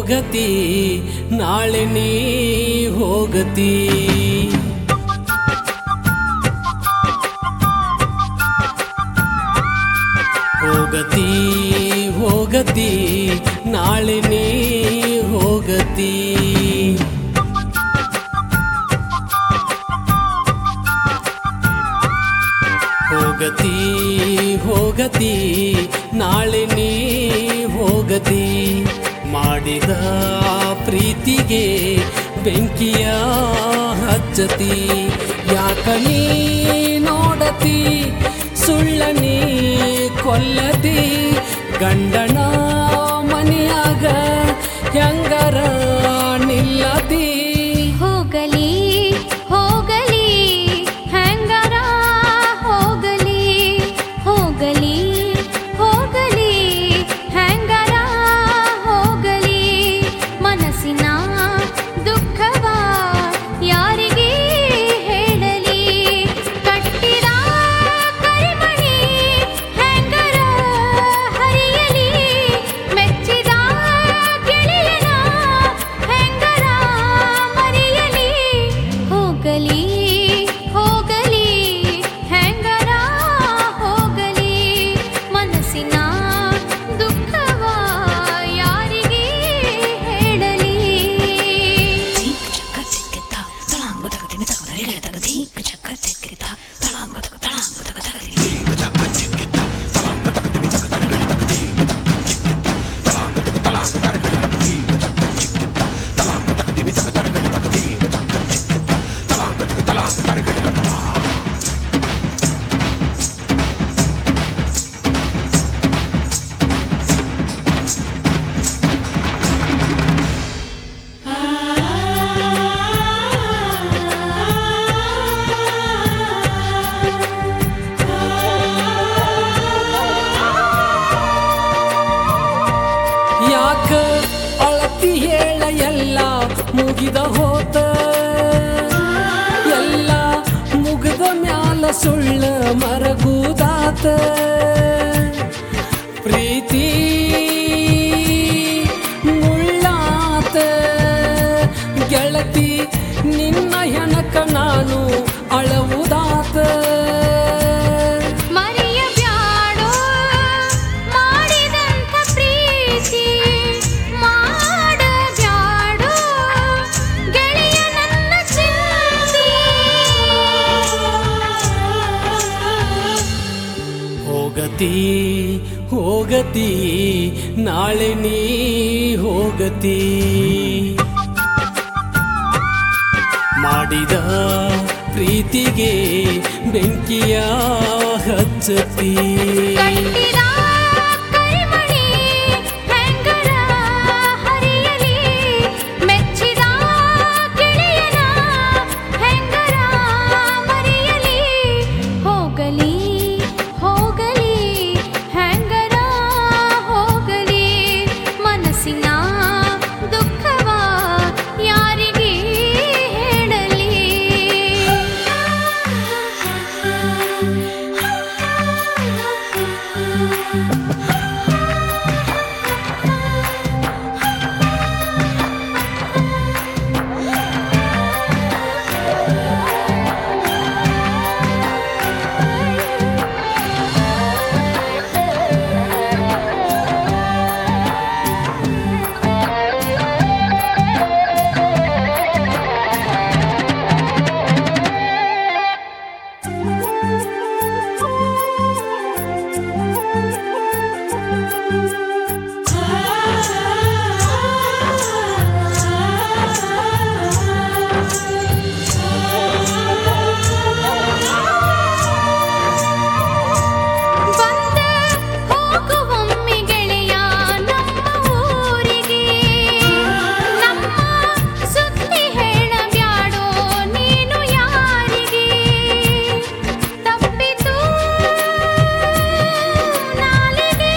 ಹೋಗತಿ ನಾಳೆ ನೀ ಹೋಗತಿ ಹೋಗತಿ ಹೋಗತಿ ನಾಳೆ ನೀ ಹೋಗತಿ ಹೋಗತಿ ಹೋಗತಿ ನಾಳೆ ನೀ ಹೋಗತಿ ಮಾಡಿದ ಪ್ರೀತಿಗೆ ಬೆಂಕಿಯ ಹಚ್ಚತಿ ಯಾಕ ನೀ ನೋಡತಿ ಸುಳ್ಳ ನೀ ಕೊಲ್ಲತಿ ಗಂಡನ ಮನೆಯಾಗ ಹೆಂಗರ ನಿಲ್ಲತಿ ಹೋಗಲಿ ಹೋಗಲಿ ಹ್ಯಾಂಗರ ಹೋಗಲಿ ಹೋಗಲಿ ಹೋಗಲಿ ಹ್ಯಾಂಗರ ಹೋಗಲಿ ಮನಸ್ಸಿನ ದುಃಖವ ಯಾರಿಗೆ ಹೇಳಲಿ ಕಟ್ಟಿದ ಕರಿಮಣಿ ಹ್ಯಾಂಗರ ಹರಿಯಲಿ ಮೆಚ್ಚಿದ ಗೆಳೆಯನ ಹೆಂಗರ ಮರೆಯಲಿ ಹೋಗಲಿ ಹೋಗಲಿ ಹೆಂಗರ ಹೋಗಲಿ ಮನಸ್ಸಿನ ದುಃಖವ ಯಾರಿಗೆ ಹೇಳಲಿ ಯಾಕ ಅಳತಿ ಹೇಳ ಎಲ್ಲ ಮುಗಿದ ಹೋತ ಎಲ್ಲ ಮುಗಿದ ಮ್ಯಾಲ ಸುಳ್ಳ ಮರಗುದಾತ ಪ್ರೀತಿ ಮುಳ್ಳಾತ ಗೆಳತಿ ನಿನ್ನ ಹೆಣಕ ನಾನು ಅಳವುದಾತ ಮರೆಯಬ್ಯಾಡೋ ಮಾಡಿದಂಥ ಪ್ರೀತಿ ಮಾಡಬ್ಯಾಡೋ ಗೆಳೆಯ ನನ್ನ ಚಿಂತೆ ಹೋಗತಿ ಹೋಗತಿ ನಾಳೆ ನೀ ಹೋಗತಿ ಮಾಡಿದ ಪ್ರೀತಿಗೆ ಬೆಂಕಿಯ ಹಚ್ಚತಿ ಕಟ್ಟಿದ ಕರಿಮಣಿ ಹೆಂಗರ ಹರಿಯಲಿ ಮೆಚ್ಚಿದ ಗೆಳೆಯನ ಹೆಂಗರ ಮರೆಯಲಿ ಹೋಗಲಿ ಹೋಗಲಿ ಹೆಂಗರ ಹೋಗಲಿ ಮನಸ್ಸಿನ ದುಃಖವ ಯಾರಿಗೆ ಹೇಳಲಿ ಬಂದ ಹೋಗುವೊಮ್ಮೆ ಗೆಳೆಯ ನಮ್ಮ ಊರಿಗೆ ನಮ್ಮ ಸುದ್ದಿ ಹೇಳಬ್ಯಾಡೋ ನೀನು ಯಾರಿಗೆ ತಪ್ಪಿತು ನಾಲಿಗೆ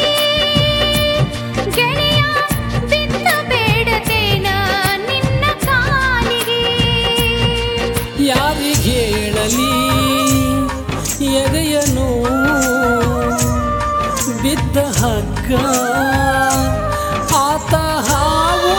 ಗೆಳೆಯ ಬಿದ್ದ ಬೇಡತೇನ ನಿನ್ನ ಕಾಲಿಗೆ ಯಾರಿಗೆ ಹೇಳಲಿ ಎದೆಯನು ಬಿದ್ದ ಹಗ್ಗ ಆತ ಹಾವು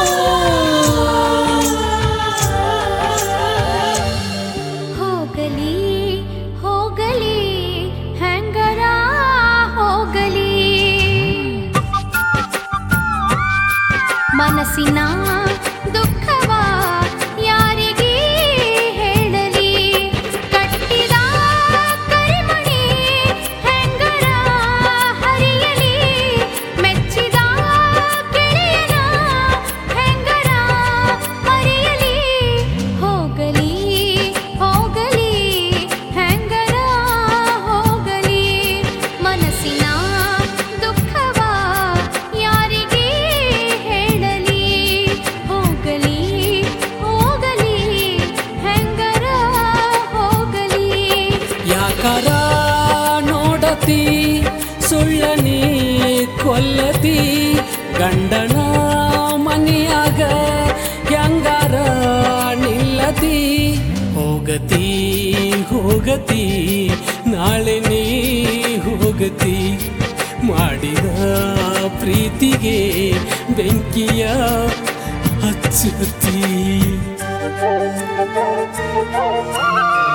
ಮನಸ್ಸಿನ ದುಃಖವ ಯಾರಿಗೆ ಹೇಳಲಿ ಕಟ್ಟಿದ ಕರಿಮಣಿ ಹೆಂಗರ ಹರಿಯಲಿ ಮೆಚ್ಚಿದ ಗೆಳೆಯನ ಹೆಂಗರ ಹರಿಯಲಿ ಹೋಗಲಿ ಹೋಗಲಿ ಹೆಂಗರ ಹೋಗಲಿ ಮನಸ್ಸಿನ ದುಃಖವ ಯಾರಿಗೆ ಹೇಳಲಿ ಹೋಗಲಿ ಹೋಗಲಿ ಹೆಂಗರ ಹೋಗಲಿ ಯಾಕಾರ ನೋಡತಿ ಸುಳ್ಳನಿ ಕೊಲ್ಲತಿ ಗಂಡನ ಮನೆಯಾಗ ಹೆಂಗಾರ ನಿಲ್ಲತಿ ಹೋಗತಿ ಹೋಗತಿ ನಾಳೆ ನೀ ಹೋಗತಿ ಮಾಡಿದ ಪ್ರೀತಿಗೆ ಬೆಂಕಿಯ ಹಚ್ಚತಿ